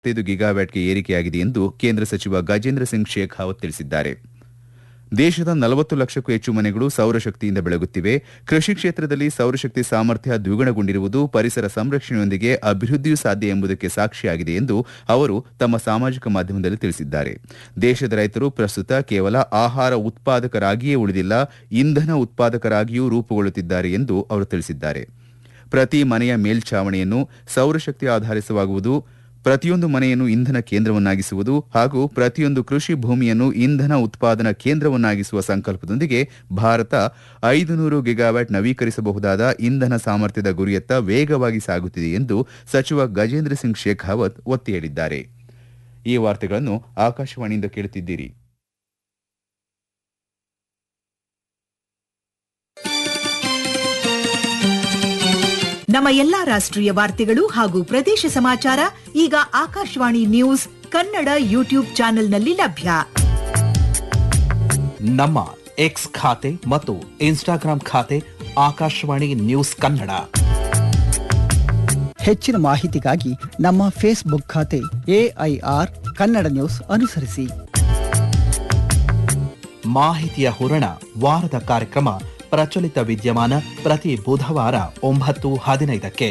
ಐದು ಗಿಗಾವ್ಯಾಟ್ಗೆ ಏರಿಕೆಯಾಗಿದೆ ಎಂದು ಕೇಂದ್ರ ಸಚಿವ ಗಜೇಂದ್ರ ಸಿಂಗ್ ಶೇಖಾವತ್ ತಿಳಿಸಿದ್ದಾರೆ ದೇಶದ ನಲವತ್ತು ಲಕ್ಷಕ್ಕೂ ಹೆಚ್ಚು ಮನೆಗಳು ಸೌರಶಕ್ತಿಯಿಂದ ಬೆಳಗುತ್ತಿವೆ ಕೃಷಿ ಕ್ಷೇತ್ರದಲ್ಲಿ ಸೌರಶಕ್ತಿ ಸಾಮರ್ಥ್ಯ ದ್ವಿಗುಣಗೊಂಡಿರುವುದು ಪರಿಸರ ಸಂರಕ್ಷಣೆಯೊಂದಿಗೆ ಅಭಿವೃದ್ಧಿಯೂ ಸಾಧ್ಯ ಎಂಬುದಕ್ಕೆ ಸಾಕ್ಷಿಯಾಗಿದೆ ಎಂದು ಅವರು ತಮ್ಮ ಸಾಮಾಜಿಕ ಮಾಧ್ಯಮದಲ್ಲಿ ತಿಳಿಸಿದ್ದಾರೆ ದೇಶದ ರೈತರು ಪ್ರಸ್ತುತ ಕೇವಲ ಆಹಾರ ಉತ್ಪಾದಕರಾಗಿಯೇ ಉಳಿದಿಲ್ಲ ಇಂಧನ ಉತ್ಪಾದಕರಾಗಿಯೂ ರೂಪುಗೊಳ್ಳುತ್ತಿದ್ದಾರೆ ಎಂದು ಅವರು ತಿಳಿಸಿದ್ದಾರೆ ಪ್ರತಿ ಮನೆಯ ಮೇಲ್ಛಾವಣಿಯನ್ನು ಸೌರಶಕ್ತಿ ಆಧರಿಸವಾಗುವುದು ಪ್ರತಿಯೊಂದು ಮನೆಯನ್ನು ಇಂಧನ ಕೇಂದ್ರವನ್ನಾಗಿಸುವುದು ಹಾಗೂ ಪ್ರತಿಯೊಂದು ಕೃಷಿ ಭೂಮಿಯನ್ನು ಇಂಧನ ಉತ್ಪಾದನಾ ಕೇಂದ್ರವನ್ನಾಗಿಸುವ ಸಂಕಲ್ಪದೊಂದಿಗೆ ಭಾರತ ಐದು ನೂರು ಗಿಗಾವ್ಯಾಟ್ ನವೀಕರಿಸಬಹುದಾದ ಇಂಧನ ಸಾಮರ್ಥ್ಯದ ಗುರಿಯತ್ತ ವೇಗವಾಗಿ ಸಾಗುತ್ತಿದೆ ಎಂದು ಸಚಿವ ಗಜೇಂದ್ರ ಸಿಂಗ್ ಶೇಖಾವತ್ ಒತ್ತಿ ಹೇಳಿದ್ದಾರೆ ಈ ವಾರ್ತೆಗಳನ್ನು ಆಕಾಶವಾಣಿಯಿಂದ ಕೇಳುತ್ತಿದ್ದೀರಿ ನಮ್ಮ ಎಲ್ಲಾ ರಾಷ್ಟ್ರೀಯ ವಾರ್ತೆಗಳು ಹಾಗೂ ಪ್ರದೇಶ ಸಮಾಚಾರ ಈಗ ಆಕಾಶವಾಣಿ ನ್ಯೂಸ್ ಕನ್ನಡ ಯೂಟ್ಯೂಬ್ ಚಾನೆಲ್ನಲ್ಲಿ ಲಭ್ಯ ನಮ್ಮ ಎಕ್ಸ್ ಖಾತೆ ಮತ್ತು ಇನ್ಸ್ಟಾಗ್ರಾಂ ಖಾತೆ ಆಕಾಶವಾಣಿ ನ್ಯೂಸ್ ಕನ್ನಡ ಹೆಚ್ಚಿನ ಮಾಹಿತಿಗಾಗಿ ನಮ್ಮ ಫೇಸ್ಬುಕ್ ಖಾತೆ ಎಐಆರ್ ಕನ್ನಡ ನ್ಯೂಸ್ ಅನುಸರಿಸಿ ಮಾಹಿತಿಯ ಹೂರಣ ವಾರದ ಕಾರ್ಯಕ್ರಮ ಪ್ರಚಲಿತ ವಿದ್ಯಮಾನ ಪ್ರತಿ ಬುಧವಾರ ಒಂಬತ್ತು ಹದಿನೈದಕ್ಕೆ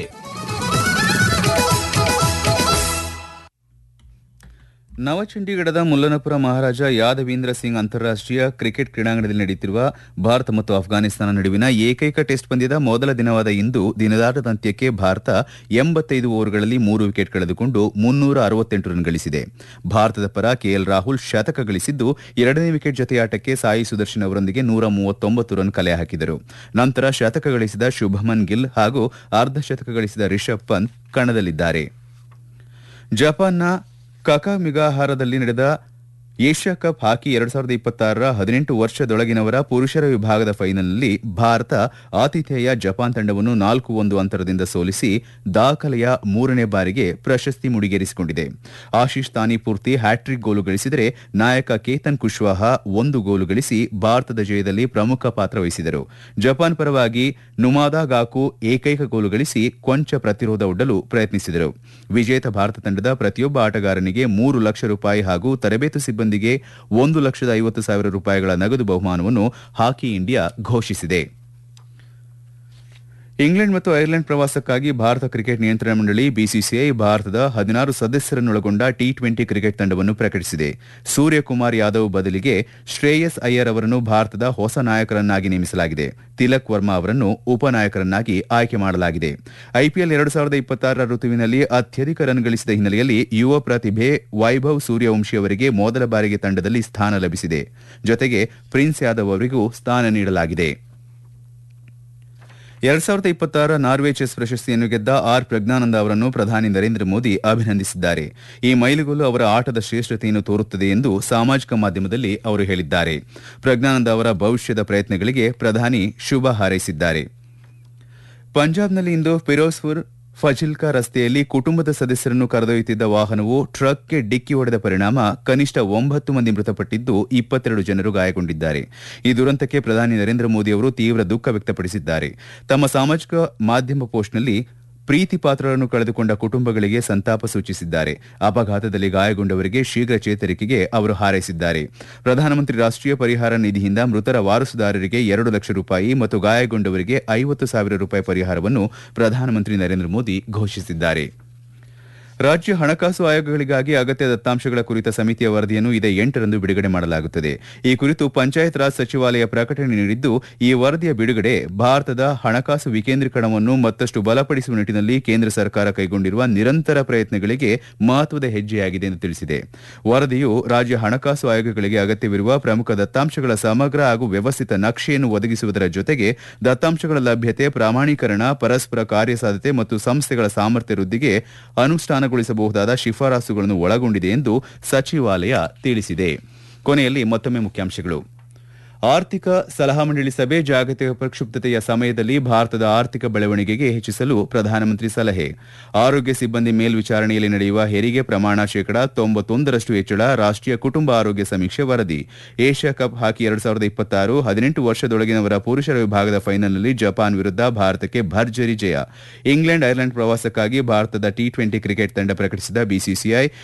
ನವಚಂಡೀಗಢದ ಮುಲ್ಲನಪುರ ಮಹಾರಾಜ ಯಾದವೀಂದ್ರ ಸಿಂಗ್ ಅಂತಾರಾಷ್ಟೀಯ ಕ್ರಿಕೆಟ್ ಕ್ರೀಡಾಂಗಣದಲ್ಲಿ ನಡೆಯುತ್ತಿರುವ ಭಾರತ ಮತ್ತು ಅಫ್ಘಾನಿಸ್ತಾನ ನಡುವಿನ ಏಕೈಕ ಟೆಸ್ಟ್ ಪಂದ್ಯದ ಮೊದಲ ದಿನವಾದ ಇಂದು ದಿನದಾಟದ ಅಂತ್ಯಕ್ಕೆ ಭಾರತ ಎಂಬತ್ತೈದು ಓವರ್ಗಳಲ್ಲಿ ಮೂರು ವಿಕೆಟ್ ಕಳೆದುಕೊಂಡು ಮುನ್ನೂರ ಅರವತ್ತೆಂಟು ರನ್ ಗಳಿಸಿದೆ ಭಾರತದ ಪರ ಕೆಎಲ್ ರಾಹುಲ್ ಶತಕ ಗಳಿಸಿದ್ದು ಎರಡನೇ ವಿಕೆಟ್ ಜತೆಯಾಟಕ್ಕೆ ಸಾಯಿ ಸುದರ್ಶನ್ ಅವರೊಂದಿಗೆ ನೂರ ಮೂವತ್ತೊಂಬತ್ತು ರನ್ ಕಲೆ ಹಾಕಿದರು ನಂತರ ಶತಕ ಗಳಿಸಿದ ಶುಭಮನ್ ಗಿಲ್ ಹಾಗೂ ಅರ್ಧ ಶತಕ ಗಳಿಸಿದ ರಿಷಬ್ ಪಂತ್ ಕಣದಲ್ಲಿದ್ದಾರೆ ಜಪಾನ್ನ ಕಕಾಮಿಗಾಹಾರದಲ್ಲಿ ನಡೆದ ಏಷ್ಯಾ ಕಪ್ ಹಾಕಿ ಎರಡ್ ಸಾವಿರದ ಇಪ್ಪತ್ತಾರರ ಹದಿನೆಂಟು ವರ್ಷದೊಳಗಿನವರ ಪುರುಷರ ವಿಭಾಗದ ಫೈನಲ್ನಲ್ಲಿ ಭಾರತ ಆತಿಥೇಯ ಜಪಾನ್ ತಂಡವನ್ನು ನಾಲ್ಕು ಒಂದು ಅಂತರದಿಂದ ಸೋಲಿಸಿ ದಾಖಲೆಯ ಮೂರನೇ ಬಾರಿಗೆ ಪ್ರಶಸ್ತಿ ಮುಡಿಗೇರಿಸಿಕೊಂಡಿದೆ ಆಶೀಶ್ ತಾನಿಪೂರ್ತಿ ಹ್ಯಾಟ್ರಿಕ್ ಗೋಲು ಗಳಿಸಿದರೆ ನಾಯಕ ಕೇತನ್ ಕುಶ್ವಾಹ ಒಂದು ಗೋಲು ಗಳಿಸಿ ಭಾರತದ ಜಯದಲ್ಲಿ ಪ್ರಮುಖ ಪಾತ್ರ ವಹಿಸಿದರು ಜಪಾನ್ ಪರವಾಗಿ ನುಮಾದಾ ಗಾಕು ಏಕೈಕ ಗೋಲು ಗಳಿಸಿ ಕೊಂಚ ಪ್ರತಿರೋಧ ಒಡ್ಡಲು ಪ್ರಯತ್ನಿಸಿದರು ವಿಜೇತ ಭಾರತ ತಂಡದ ಪ್ರತಿಯೊಬ್ಬ ಆಟಗಾರನಿಗೆ ಮೂರು ಲಕ್ಷ ರೂಪಾಯಿ ಹಾಗೂ ತರಬೇತು ಸಿಬ್ಬಂದಿಗೆ ಒಂದು ಲಕ್ಷದ ಐವತ್ತು ಸಾವಿರ ರೂಪಾಯಿಗಳ ನಗದು ಬಹುಮಾನವನ್ನು ಹಾಕಿ ಇಂಡಿಯಾ ಘೋಷಿಸಿದೆ ಇಂಗ್ಲೆಂಡ್ ಮತ್ತು ಐರ್ಲೆಂಡ್ ಪ್ರವಾಸಕ್ಕಾಗಿ ಭಾರತ ಕ್ರಿಕೆಟ್ ನಿಯಂತ್ರಣ ಮಂಡಳಿ ಬಿಸಿಸಿಐ ಭಾರತದ ಹದಿನಾರು ಸದಸ್ಯರನ್ನೊಳಗೊಂಡ ಟಿ ಟ್ವೆಂಟಿ ಕ್ರಿಕೆಟ್ ತಂಡವನ್ನು ಪ್ರಕಟಿಸಿದೆ ಸೂರ್ಯಕುಮಾರ್ ಯಾದವ್ ಬದಲಿಗೆ ಶ್ರೇಯಸ್ ಅಯ್ಯರ್ ಅವರನ್ನು ಭಾರತದ ಹೊಸ ನಾಯಕರನ್ನಾಗಿ ನೇಮಿಸಲಾಗಿದೆ ತಿಲಕ್ ವರ್ಮಾ ಅವರನ್ನು ಉಪನಾಯಕರನ್ನಾಗಿ ಆಯ್ಕೆ ಮಾಡಲಾಗಿದೆ ಐಪಿಎಲ್ ಎರಡು ಸಾವಿರದ ಇಪ್ಪತ್ತಾರರ ಋತುವಿನಲ್ಲಿ ಅತ್ಯಧಿಕ ರನ್ ಗಳಿಸಿದ ಹಿನ್ನೆಲೆಯಲ್ಲಿ ಯುವ ಪ್ರತಿಭೆ ವೈಭವ್ ಸೂರ್ಯವಂಶಿ ಅವರಿಗೆ ಮೊದಲ ಬಾರಿಗೆ ತಂಡದಲ್ಲಿ ಸ್ಥಾನ ಲಭಿಸಿದೆ ಜೊತೆಗೆ ಪ್ರಿನ್ಸ್ ಯಾದವ್ ಅವರಿಗೂ ಸ್ಥಾನ ನೀಡಲಾಗಿದೆ ಎರಡ್ ಸಾವಿರದ ಇಪ್ಪತ್ತಾರ ನಾರ್ವೆ ಚೆಸ್ ಪ್ರಶಸ್ತಿಯನ್ನು ಗೆದ್ದ ಆರ್ ಪ್ರಜ್ಞಾನಂದ ಅವರನ್ನು ಪ್ರಧಾನಿ ನರೇಂದ್ರ ಮೋದಿ ಅಭಿನಂದಿಸಿದ್ದಾರೆ ಈ ಮೈಲುಗಲ್ಲು ಅವರ ಆಟದ ಶ್ರೇಷ್ಠತೆಯನ್ನು ತೋರುತ್ತದೆ ಎಂದು ಸಾಮಾಜಿಕ ಮಾಧ್ಯಮದಲ್ಲಿ ಅವರು ಹೇಳಿದ್ದಾರೆ ಪ್ರಜ್ಞಾನಂದ ಅವರ ಭವಿಷ್ಯದ ಪ್ರಯತ್ನಗಳಿಗೆ ಪ್ರಧಾನಿ ಶುಭ ಹಾರೈಸಿದ್ದಾರೆ ಪಂಜಾಬ್ನಲ್ಲಿ ಇಂದು ಫಿರೋಜ್ಪುರ್ ಫಜಿಲ್ಕಾ ರಸ್ತೆಯಲ್ಲಿ ಕುಟುಂಬದ ಸದಸ್ಯರನ್ನು ಕರೆದೊಯ್ಯುತ್ತಿದ್ದ ವಾಹನವು ಟ್ರಕ್ಗೆ ಡಿಕ್ಕಿ ಹೊಡೆದ ಪರಿಣಾಮ ಕನಿಷ್ಠ ಒಂಬತ್ತು ಮಂದಿ ಮೃತಪಟ್ಟಿದ್ದು ಇಪ್ಪತ್ತೆರಡು ಜನರು ಗಾಯಗೊಂಡಿದ್ದಾರೆ ಈ ದುರಂತಕ್ಕೆ ಪ್ರಧಾನಿ ನರೇಂದ್ರ ಮೋದಿ ಅವರು ತೀವ್ರ ದುಃಖ ವ್ಯಕ್ತಪಡಿಸಿದ್ದಾರೆ ತಮ್ಮ ಸಾಮಾಜಿಕ ಮಾಧ್ಯಮ ಪೋಸ್ಟ್ನಲ್ಲಿ ಪ್ರೀತಿ ಪಾತ್ರರನ್ನು ಕಳೆದುಕೊಂಡ ಕುಟುಂಬಗಳಿಗೆ ಸಂತಾಪ ಸೂಚಿಸಿದ್ದಾರೆ ಅಪಘಾತದಲ್ಲಿ ಗಾಯಗೊಂಡವರಿಗೆ ಶೀಘ್ರ ಚೇತರಿಕೆಗೆ ಅವರು ಹಾರೈಸಿದ್ದಾರೆ ಪ್ರಧಾನಮಂತ್ರಿ ರಾಷ್ಟೀಯ ಪರಿಹಾರ ನಿಧಿಯಿಂದ ಮೃತರ ವಾರಸುದಾರರಿಗೆ ಎರಡು ಲಕ್ಷ ರೂಪಾಯಿ ಮತ್ತು ಗಾಯಗೊಂಡವರಿಗೆ ಐವತ್ತು ಸಾವಿರ ರೂಪಾಯಿ ಪರಿಹಾರವನ್ನು ಪ್ರಧಾನಮಂತ್ರಿ ನರೇಂದ್ರ ಮೋದಿ ಘೋಷಿಸಿದ್ದಾರೆ ರಾಜ್ಯ ಹಣಕಾಸು ಆಯೋಗಗಳಿಗಾಗಿ ಅಗತ್ಯ ದತ್ತಾಂಶಗಳ ಕುರಿತ ಸಮಿತಿಯ ವರದಿಯನ್ನು ಇದೇ ಎಂಟರಂದು ಬಿಡುಗಡೆ ಮಾಡಲಾಗುತ್ತದೆ ಈ ಕುರಿತು ಪಂಚಾಯತ್ ರಾಜ್ ಸಚಿವಾಲಯ ಪ್ರಕಟಣೆ ನೀಡಿದ್ದು ಈ ವರದಿಯ ಬಿಡುಗಡೆ ಭಾರತದ ಹಣಕಾಸು ವಿಕೇಂದ್ರೀಕರಣವನ್ನು ಮತ್ತಷ್ಟು ಬಲಪಡಿಸುವ ನಿಟ್ಟಿನಲ್ಲಿ ಕೇಂದ್ರ ಸರ್ಕಾರ ಕೈಗೊಂಡಿರುವ ನಿರಂತರ ಪ್ರಯತ್ನಗಳಿಗೆ ಮಹತ್ವದ ಹೆಜ್ಜೆಯಾಗಿದೆ ಎಂದು ತಿಳಿಸಿದೆ ವರದಿಯು ರಾಜ್ಯ ಹಣಕಾಸು ಆಯೋಗಗಳಿಗೆ ಅಗತ್ಯವಿರುವ ಪ್ರಮುಖ ದತ್ತಾಂಶಗಳ ಸಮಗ್ರ ಹಾಗೂ ವ್ಯವಸ್ಥಿತ ನಕ್ಷೆಯನ್ನು ಒದಗಿಸುವುದರ ಜೊತೆಗೆ ದತ್ತಾಂಶಗಳ ಲಭ್ಯತೆ ಪ್ರಾಮಾಣೀಕರಣ ಪರಸ್ಪರ ಕಾರ್ಯಸಾಧ್ಯತೆ ಮತ್ತು ಸಂಸ್ಥೆಗಳ ಸಾಮರ್ಥ್ಯ ವೃದ್ಧಿಗೆ ಅನುಷ್ಠಾನ ಗೊಳಿಸಬಹುದಾದ ಶಿಫಾರಸುಗಳನ್ನು ಒಳಗೊಂಡಿದೆ ಎಂದು ಸಚಿವಾಲಯ ತಿಳಿಸಿದೆ ಕೊನೆಯಲ್ಲಿ ಮತ್ತೊಮ್ಮೆ ಮುಖ್ಯಾಂಶಗಳು ಆರ್ಥಿಕ ಸಲಹಾ ಮಂಡಳಿ ಸಭೆ ಜಾಗತಿಕ ಪ್ರಕ್ಷುಬ್ಧತೆಯ ಸಮಯದಲ್ಲಿ ಭಾರತದ ಆರ್ಥಿಕ ಬೆಳವಣಿಗೆಗೆ ಹೆಚ್ಚಿಸಲು ಪ್ರಧಾನಮಂತ್ರಿ ಸಲಹೆ ಆರೋಗ್ಯ ಸಿಬ್ಬಂದಿ ಮೇಲ್ವಿಚಾರಣೆಯಲ್ಲಿ ನಡೆಯುವ ಹೆರಿಗೆ ಪ್ರಮಾಣ ಶೇಕಡಾ ತೊಂಬತ್ತೊಂದರಷ್ಟು ಹೆಚ್ಚಳ ರಾಷ್ಟೀಯ ಕುಟುಂಬ ಆರೋಗ್ಯ ಸಮೀಕ್ಷೆ ವರದಿ ಏಷ್ಯಾ ಕಪ್ ಹಾಕಿ ಎರಡ್ ಸಾವಿರದ ಇಪ್ಪತ್ತಾರು ಹದಿನೆಂಟು ವರ್ಷದೊಳಗಿನವರ ಪುರುಷರ ವಿಭಾಗದ ಫೈನಲ್ನಲ್ಲಿ ಜಪಾನ್ ವಿರುದ್ಧ ಭಾರತಕ್ಕೆ ಭರ್ಜರಿ ಜಯ ಇಂಗ್ಲೆಂಡ್ ಐರ್ಲೆಂಡ್ ಪ್ರವಾಸಕ್ಕಾಗಿ ಭಾರತದ ಟಿ ಟ್ವೆಂಟಿ ಕ್ರಿಕೆಟ್ ತಂಡ ಪ್ರಕಟಿಸಿದ ಬಿಸಿಸಿಐ